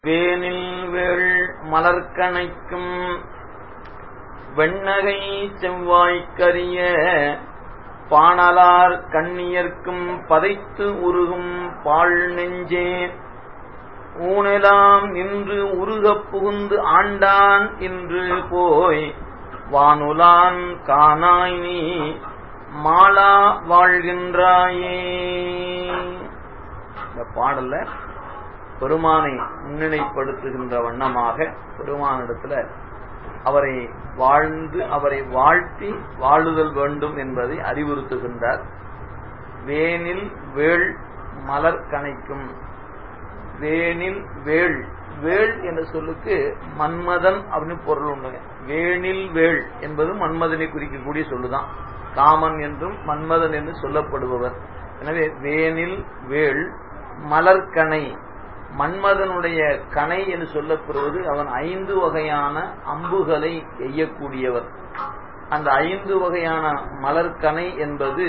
வேனில் வேள் மலர்க்கணைக்கும் வெண்ணகை செவ்வாய்க்கரிய பாணலார் கண்ணியர்க்கும் பதைத்து உருகும் பாழ் நெஞ்சே ஊனெலாம் நின்று உருகப் புகுந்து ஆண்டான் இன்று போய் வானுலான் காணாய் நீ மாளா வாழ்கின்றாயே இந்த பாடல்ல பெருமானை முன்னிலைப்படுத்துகின்ற வண்ணமாக பெருமானிடத்துல அவரை வாழ்ந்து அவரை வாழ்த்தி வாழுதல் வேண்டும் என்பதை அறிவுறுத்துகின்றார் வேனில் வேள் மலர் கணைக்கும் வேனில் வேள் வேள் என்ற சொல்லுக்கு மன்மதன் அப்படின்னு பொருள் உண்டு வேணில் வேள் என்பது மன்மதனை குறிக்கக்கூடிய சொல்லுதான் காமன் என்றும் மன்மதன் என்று சொல்லப்படுபவர் எனவே வேனில் வேள் மலர்கணை மன்மதனுடைய கணை என்று சொல்லப்படுவது அவன் ஐந்து வகையான அம்புகளை எய்யக்கூடியவர் அந்த ஐந்து வகையான மலர்கணை என்பது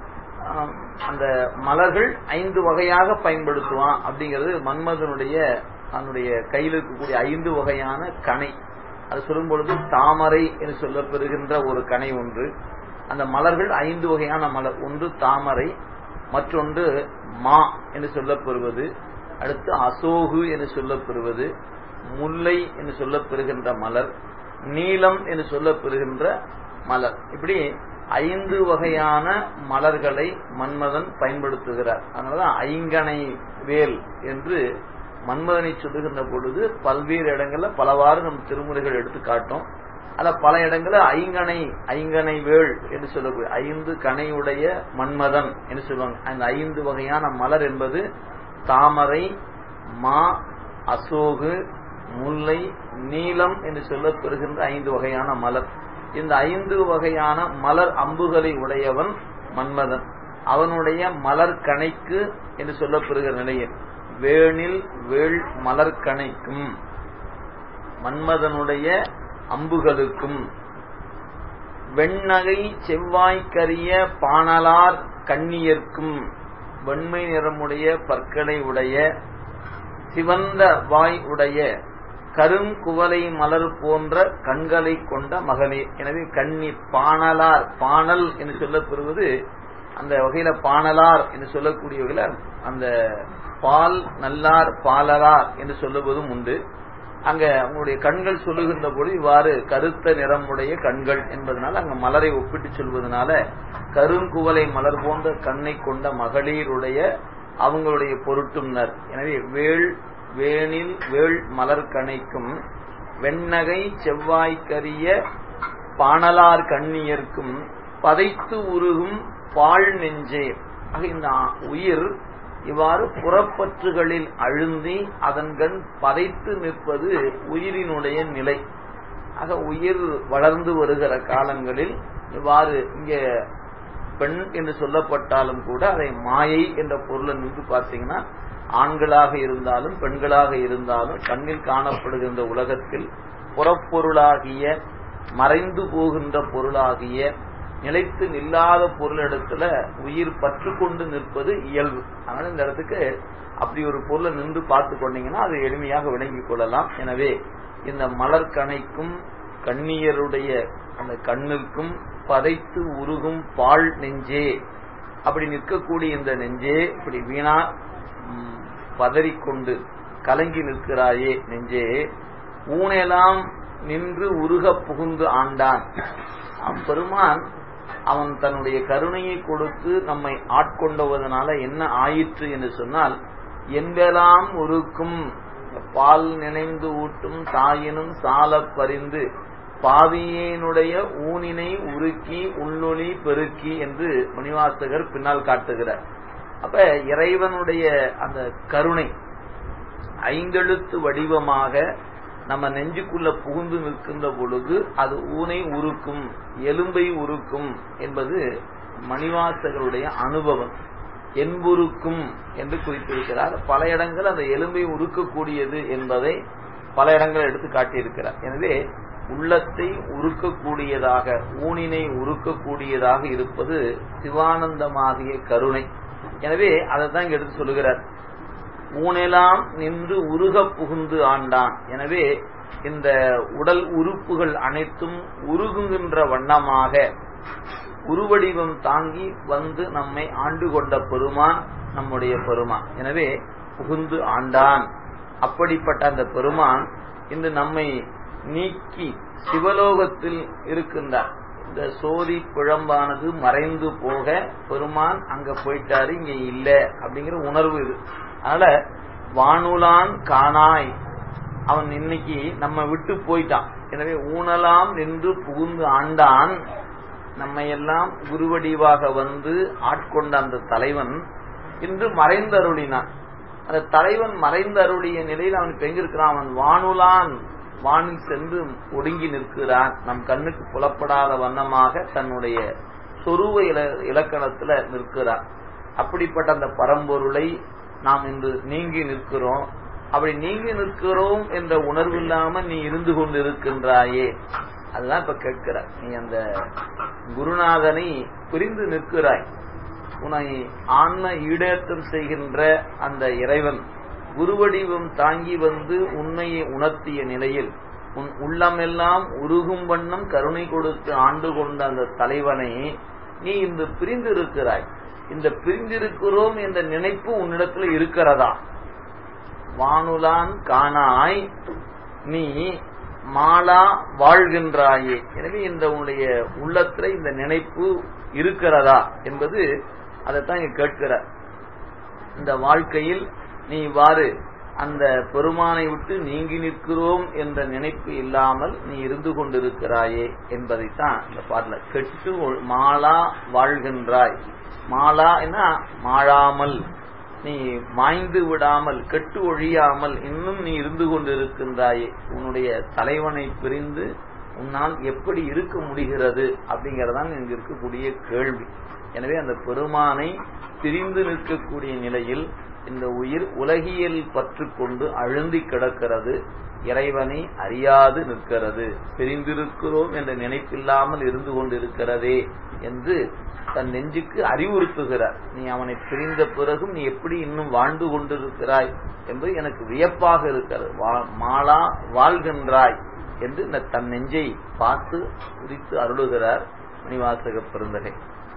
அந்த மலர்கள் ஐந்து வகையாக பயன்படுத்துவான் அப்படிங்கிறது மன்மதனுடைய அதனுடைய கையில் இருக்கக்கூடிய ஐந்து வகையான கணை அது சொல்லும் பொழுது தாமரை என்று சொல்லப்பெறுகின்ற ஒரு கணை ஒன்று அந்த மலர்கள் ஐந்து வகையான மலர் ஒன்று தாமரை மற்றொன்று மா என்று சொல்லப்பெறுவது அடுத்து அசோகு என்று சொல்லப்பெறுவது முல்லை என்று சொல்லப்பெறுகின்ற மலர் நீலம் என்று சொல்லப்பெறுகின்ற மலர் இப்படி ஐந்து வகையான மலர்களை மன்மதன் பயன்படுத்துகிறார் அதனாலதான் ஐங்கனை வேல் என்று மன்மதனை சொல்லுகின்ற பொழுது பல்வேறு இடங்கள்ல பலவாறு நம் திருமுறைகள் எடுத்து காட்டும் அல்ல பல இடங்களில் ஐங்கனை ஐங்கனை வேள் என்று சொல்லக்கூடிய ஐந்து கனையுடைய மன்மதன் என்று சொல்லுவாங்க அந்த ஐந்து வகையான மலர் என்பது தாமரை மா அசோகு முல்லை நீலம் என்று சொல்லப்பெறுகின்ற ஐந்து வகையான மலர் இந்த ஐந்து வகையான மலர் அம்புகளை உடையவன் மன்மதன் அவனுடைய மலர் கணைக்கு என்று சொல்லப்பெறுகிற நிலையில் வேணில் வேள் மலர் கணைக்கும் மன்மதனுடைய அம்புகளுக்கும் வெண்ணகை செவ்வாய்க்கரிய பாணலார் கண்ணியர்க்கும் வெண்மை நிறமுடைய பற்களை உடைய சிவந்த வாய் உடைய கருங்குவலை மலர் போன்ற கண்களை கொண்ட மகளே எனவே கண்ணி பாணலார் பாணல் என்று சொல்லப்பெறுவது அந்த வகையில பாணலார் என்று சொல்லக்கூடிய வகையில அந்த பால் நல்லார் பாலலார் என்று சொல்லுவதும் உண்டு அங்க அவங்களுடைய கண்கள் சொல்லுகின்ற பொழுது இவ்வாறு கருத்த நிறமுடைய கண்கள் என்பதனால அங்க மலரை ஒப்பிட்டு சொல்வதனால கருங்குவலை மலர் போன்ற கண்ணை கொண்ட மகளிருடைய அவங்களுடைய பொருட்டும்னர் எனவே வேள் வேணில் வேள் மலர் கணைக்கும் வெண்ணகை செவ்வாய்க்கரிய பாணலார் கண்ணியர்க்கும் பதைத்து உருகும் பாழ் நெஞ்சே ஆக இந்த உயிர் இவ்வாறு புறப்பற்றுகளில் அழுந்தி அதன்கண் பதைத்து நிற்பது உயிரினுடைய நிலை ஆக உயிர் வளர்ந்து வருகிற காலங்களில் இவ்வாறு இங்க பெண் என்று சொல்லப்பட்டாலும் கூட அதை மாயை என்ற பொருளை நின்று பார்த்தீங்கன்னா ஆண்களாக இருந்தாலும் பெண்களாக இருந்தாலும் கண்ணில் காணப்படுகின்ற உலகத்தில் புறப்பொருளாகிய மறைந்து போகின்ற பொருளாகிய நிலைத்து நில்லாத பொருளிடத்துல உயிர் பற்று கொண்டு நிற்பது இயல்பு அதனால இந்த இடத்துக்கு அப்படி ஒரு பொருளை நின்று பார்த்து கொண்டீங்கன்னா அதை எளிமையாக விளங்கிக் கொள்ளலாம் எனவே இந்த மலர் கணைக்கும் கண்ணியருடைய அந்த கண்ணிற்கும் பதைத்து உருகும் பால் நெஞ்சே அப்படி நிற்கக்கூடிய இந்த நெஞ்சே இப்படி வீணா பதறிக்கொண்டு கலங்கி நிற்கிறாயே நெஞ்சே ஊனெல்லாம் நின்று உருக புகுந்து ஆண்டான் அப்பெருமான் அவன் தன்னுடைய கருணையை கொடுத்து நம்மை ஆட்கொண்டுவதனால என்ன ஆயிற்று என்று சொன்னால் என்பெல்லாம் உருக்கும் பால் நினைந்து ஊட்டும் தாயினும் சால பறிந்து பாவியனுடைய ஊனினை உருக்கி உள்ளொளி பெருக்கி என்று மணிவாசகர் பின்னால் காட்டுகிறார் அப்ப இறைவனுடைய அந்த கருணை ஐந்தெழுத்து வடிவமாக நம்ம நெஞ்சுக்குள்ள புகுந்து நிற்கின்ற பொழுது அது ஊனை உருக்கும் எலும்பை உருக்கும் என்பது மணிவாசகருடைய அனுபவம் என்புருக்கும் என்று குறிப்பிருக்கிறார் பல இடங்கள் அந்த எலும்பை உருக்கக்கூடியது என்பதை பல இடங்கள் எடுத்து காட்டியிருக்கிறார் எனவே உள்ளத்தை உருக்கக்கூடியதாக ஊனினை உருக்கக்கூடியதாக இருப்பது சிவானந்தமாகிய கருணை எனவே அதை தான் இங்க எடுத்து சொல்லுகிறார் ஊனெலாம் நின்று உருக புகுந்து ஆண்டான் எனவே இந்த உடல் உறுப்புகள் அனைத்தும் உருகுகின்ற வண்ணமாக உருவடிவம் தாங்கி வந்து நம்மை ஆண்டு கொண்ட பெருமான் நம்முடைய பெருமான் எனவே புகுந்து ஆண்டான் அப்படிப்பட்ட அந்த பெருமான் இன்று நம்மை நீக்கி சிவலோகத்தில் இருக்கின்றார் இந்த சோதி பிழம்பானது மறைந்து போக பெருமான் அங்க போயிட்டாரு இங்க இல்ல அப்படிங்கிற உணர்வு இது அதனால வானுலான் காணாய் அவன் இன்னைக்கு நம்ம விட்டு போயிட்டான் எனவே ஊனலாம் நின்று புகுந்து ஆண்டான் நம்மை எல்லாம் குருவடிவாக வந்து ஆட்கொண்ட அந்த தலைவன் இன்று மறைந்தருளினான் அந்த தலைவன் மறைந்தருளிய நிலையில் அவன் இப்ப எங்க இருக்கிறான் அவன் வானுலான் வானில் சென்று ஒடுங்கி நிற்கிறான் நம் கண்ணுக்கு புலப்படாத வண்ணமாக தன்னுடைய சொருவ இல இலக்கணத்துல நிற்கிறான் அப்படிப்பட்ட அந்த பரம்பொருளை நாம் இன்று நீங்கி நிற்கிறோம் அப்படி நீங்கி நிற்கிறோம் என்ற உணர்வு இல்லாம நீ இருந்து கொண்டு இருக்கின்றாயே அதுதான் இப்ப கேட்கிற நீ அந்த குருநாதனை பிரிந்து நிற்கிறாய் உன்னை ஆன்ம ஈடேற்றம் செய்கின்ற அந்த இறைவன் குருவடிவம் தாங்கி வந்து உண்மையை உணர்த்திய நிலையில் உன் உள்ளமெல்லாம் உருகும் வண்ணம் கருணை கொடுத்து ஆண்டு கொண்ட அந்த தலைவனை நீ இந்த பிரிந்து இருக்கிறாய் இந்த பிரிந்திருக்கிறோம் என்ற நினைப்பு உன்னிடத்துல இருக்கிறதா வானுலான் காணாய் நீ மாலா வாழ்கின்றாயே எனவே இந்த உன்னுடைய உள்ளத்துல இந்த நினைப்பு இருக்கிறதா என்பது அதைத்தான் இங்க கேட்கிற இந்த வாழ்க்கையில் நீ இவ்வாறு அந்த பெருமானை விட்டு நீங்கி நிற்கிறோம் என்ற நினைப்பு இல்லாமல் நீ இருந்து கொண்டிருக்கிறாயே என்பதைத்தான் இந்த பாடல கெட்டு மாலா வாழ்கின்றாய் மாலா என்ன மாழாமல் நீ மாய்ந்து விடாமல் கெட்டு ஒழியாமல் இன்னும் நீ இருந்து கொண்டிருக்கின்றாயே உன்னுடைய தலைவனை பிரிந்து உன்னால் எப்படி இருக்க முடிகிறது அப்படிங்கறதான் இங்கு இருக்கக்கூடிய கேள்வி எனவே அந்த பெருமானை பிரிந்து நிற்கக்கூடிய நிலையில் இந்த உயிர் உலகியல் பற்று கொண்டு அழுந்தி கிடக்கிறது இறைவனை அறியாது நிற்கிறது பிரிந்திருக்கிறோம் என்ற நினைப்பில்லாமல் இருந்து கொண்டிருக்கிறதே என்று தன் நெஞ்சுக்கு அறிவுறுத்துகிறார் நீ அவனை பிரிந்த பிறகும் நீ எப்படி இன்னும் வாழ்ந்து கொண்டிருக்கிறாய் என்பது எனக்கு வியப்பாக இருக்கிறது மாலா வாழ்கின்றாய் என்று இந்த தன் நெஞ்சை பார்த்து குறித்து அருளுகிறார் மணிவாசக பெருந்தகை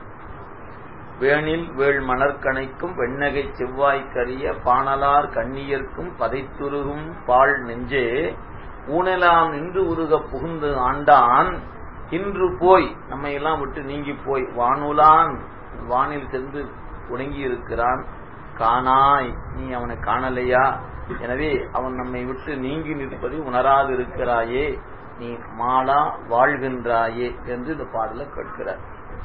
வேணில் வேள் மணற்கணைக்கும் வெண்ணகை செவ்வாய்க்கரிய பாணலார் கண்ணியர்க்கும் பதைத்துருகும் பால் நெஞ்சே ஊனெலாம் நின்று உருக புகுந்து ஆண்டான் இன்று போய் நம்மை எல்லாம் விட்டு நீங்கி போய் வானுலான் வானில் சென்று ஒடுங்கி இருக்கிறான் காணாய் நீ அவனை காணலையா எனவே அவன் நம்மை விட்டு நீங்கி நிற்பதை உணராது இருக்கிறாயே நீ மாலா வாழ்கின்றாயே என்று இந்த பாடல கேட்கிறார்